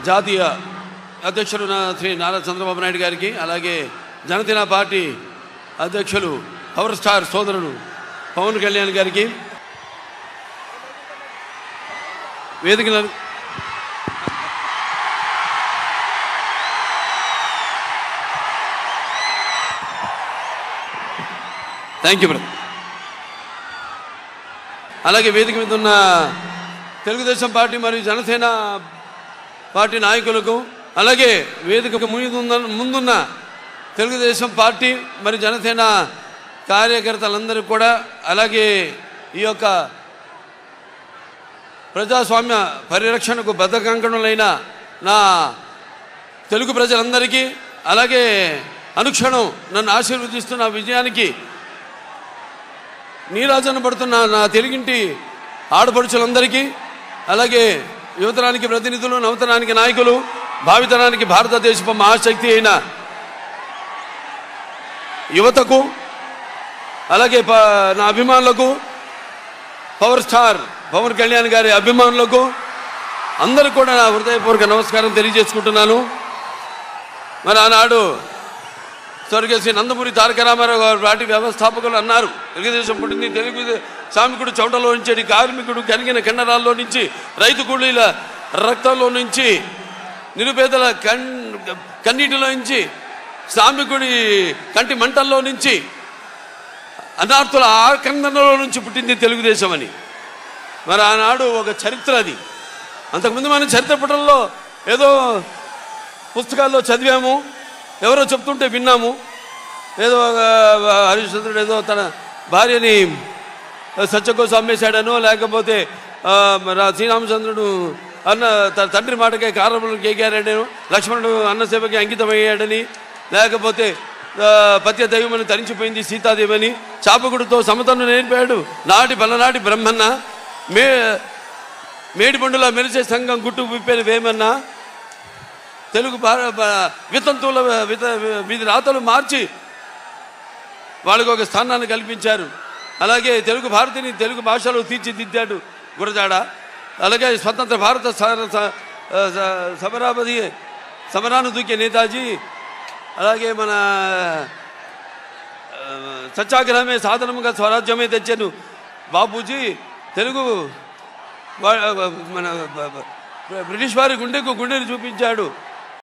జాతీయ అధ్యక్షుడు నా శ్రీ నారా చంద్రబాబు నాయుడు గారికి అలాగే జనసేన పార్టీ అధ్యక్షులు పవర్ స్టార్ సోదరుడు పవన్ కళ్యాణ్ గారికి వేదిక థ్యాంక్ యూ బ్రదర్ అలాగే వేదిక మీద ఉన్న తెలుగుదేశం పార్టీ మరియు జనసేన పార్టీ నాయకులకు అలాగే వేదిక ముందున్న ముందున్న తెలుగుదేశం పార్టీ మరి జనసేన కార్యకర్తలందరికీ కూడా అలాగే ఈ యొక్క ప్రజాస్వామ్య పరిరక్షణకు బద్ధకంకణులైన నా తెలుగు ప్రజలందరికీ అలాగే అనుక్షణం నన్ను ఆశీర్వదిస్తున్న విజయానికి నీరాజన పడుతున్న నా తెలుగింటి ఆడపడుచులందరికీ అలాగే యువతరానికి ప్రతినిధులు నవతరానికి నాయకులు భావితరానికి భారతదేశపు మహాశక్తి అయిన యువతకు అలాగే ప- నా అభిమానులకు పవర్ స్టార్ పవన్ కళ్యాణ్ గారి అభిమానులకు అందరికీ కూడా నా హృదయపూర్వక నమస్కారం తెలియజేసుకుంటున్నాను మరి ఆనాడు స్వర్గీయ శ్రీ నందమూరి తారక రామారావు గారు పార్టీ వ్యవస్థాపకులు అన్నారు తెలుగుదేశం పుట్టింది తెలుగు శ్రామికుడు చౌటలో నుంచి కార్మికుడు కరిగిన కండరాల్లో నుంచి రైతు కూలీల రక్తంలో నుంచి నిరుపేదల కన్ కన్నీటిలో నుంచి శ్రామికుడి కంటి మంటల్లో నుంచి అనార్థుల ఆకందనలో నుంచి పుట్టింది తెలుగుదేశం అని మరి ఆనాడు ఒక చరిత్ర అది అంతకుముందు మనం చరిత్ర పుటంలో ఏదో పుస్తకాల్లో చదివాము ఎవరో చెప్తుంటే విన్నాము ఏదో ఒక హరిశ్చంద్రుడు ఏదో తన భార్యని సత్యకోసం అమ్మేశాడనో లేకపోతే ఆ, రా- శ్రీరామచంద్రుడు అన్న తన తండ్రి మాటకే కారణములు కేకారడను లక్ష్మణుడు అన్నసేవకి అంకితమయ్యాడని లేకపోతే ఆ, పత్య దైవమని తరించిపోయింది సీతాదేవని చాపకుడితో సమతను నేర్పాడు నాటి పలనాటి బ్రహ్మన్న మే మేడిపండులా మెరిసే సంఘం గుట్టు విప్పేది వేమన్నా తెలుగు భార- భా- వితంతువుల విత వీధి రాతలు మార్చి వాళ్ళకు ఒక స్థానాన్ని కల్పించారు అలాగే తెలుగు భారతిని తెలుగు భాషలో తీర్చిదిద్దాడు గురజాడ అలాగే స్వతంత్ర భారత స- స- స- సమరాపతి సమరాను దూకే నేతాజీ అలాగే మన ఆ, సత్యాగ్రహమే సాధనముగా స్వరాజ్యమే తెచ్చాను బాపూజీ తెలుగు వా- మన బ- బ- బ్రిటిష్ వారి గుండెకు గుండెని చూపించాడు